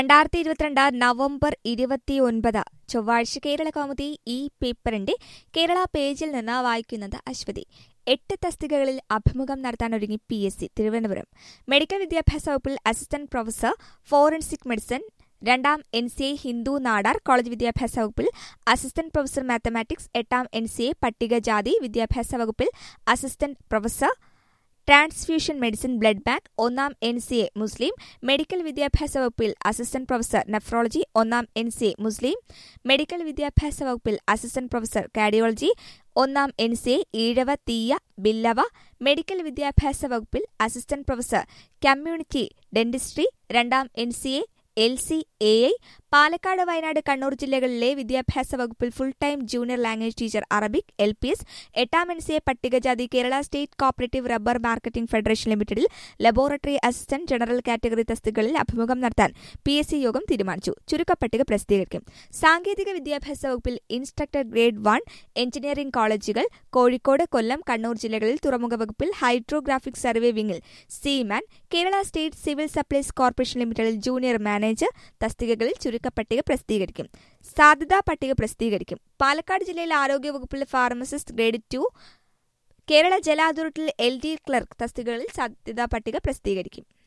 രണ്ടായിരത്തി ഇരുപത്തിരണ്ട് നവംബർ ഇരുപത്തിയൊൻപത് ചൊവ്വാഴ്ച കേരള കൗമുദി ഈ പേപ്പറിന്റെ കേരള പേജിൽ നിന്ന് വായിക്കുന്നത് അശ്വതി എട്ട് തസ്തികകളിൽ അഭിമുഖം നടത്താനൊരുങ്ങി P S C Thiruvananthapuram medical വിദ്യാഭ്യാസ വകുപ്പിൽ അസിസ്റ്റന്റ് പ്രൊഫസർ ഫോറൻസിക് മെഡിസിൻ രണ്ടാം എൻ സി എ ഹിന്ദു നാടാർ കോളേജ് വിദ്യാഭ്യാസ വകുപ്പിൽ അസിസ്റ്റന്റ് പ്രൊഫസർ മാത്തമാറ്റിക്സ് എട്ടാം എൻ സി എ പട്ടികജാതി വിദ്യാഭ്യാസ വകുപ്പിൽ assistant professor transfusion medicine blood bank ഒന്നാം എൻ സി എ മുസ്ലിം മെഡിക്കൽ വിദ്യാഭ്യാസ വകുപ്പിൽ അസിസ്റ്റന്റ് പ്രൊഫസർ നെഫ്രോളജി ഒന്നാം എൻ സി എ മുസ്ലിം മെഡിക്കൽ വിദ്യാഭ്യാസ വകുപ്പിൽ അസിസ്റ്റന്റ് പ്രൊഫസർ കാർഡിയോളജി ഒന്നാം N C A Ezhava Thiyya Billava medical വിദ്യാഭ്യാസ വകുപ്പിൽ അസിസ്റ്റന്റ് പ്രൊഫസർ കമ്മ്യൂണിറ്റി ഡെന്റിസ്ട്രി രണ്ടാം N C A L C A I Palakkad Wayanad Kannur ജില്ലകളിലെ വിദ്യാഭ്യാസ വകുപ്പിൽ full time junior language teacher Arabic L P S എട്ടാം എൻ സി എ പട്ടികജാതി Kerala state cooperative rubber marketing federation ലിമിറ്റഡിൽ laboratory assistant general category തസ്തികകളിൽ അഭിമുഖം നടത്താൻ പി എസ് സി യോഗം തീരുമാനിച്ചു ചുരുക്കപ്പട്ടിക പ്രസിദ്ധീകരിക്കും സാങ്കേതിക വിദ്യാഭ്യാസ വകുപ്പിൽ ഇൻസ്ട്രക്ടർ ഗ്രേഡ് വൺ എഞ്ചിനീയറിംഗ് കോളേജുകൾ കോഴിക്കോട് കൊല്ലം കണ്ണൂർ ജില്ലകളിൽ തുറമുഖ വകുപ്പിൽ ഹൈഡ്രോഗ്രാഫിക് സർവേ വിങ്ങിൽ seaman Kerala state civil supplies corporation ലിമിറ്റഡിൽ ജൂനിയർ മാനേജർ തസ്തികകളിൽ ചുരുക്കപ്പട്ടിക പ്രസിദ്ധീകരിക്കും സാധ്യതാ പട്ടിക പ്രസിദ്ധീകരിക്കും പാലക്കാട് ജില്ലയിൽ ആരോഗ്യവകുപ്പിൽ ഫാർമസിസ്റ്റ് ഗ്രേഡ് ടു കേരള ജല അതോറിറ്റിയിൽ എൽ ഡി ക്ലർക്ക് തസ്തികകളിൽ സാധ്യതാ പട്ടിക പ്രസിദ്ധീകരിക്കും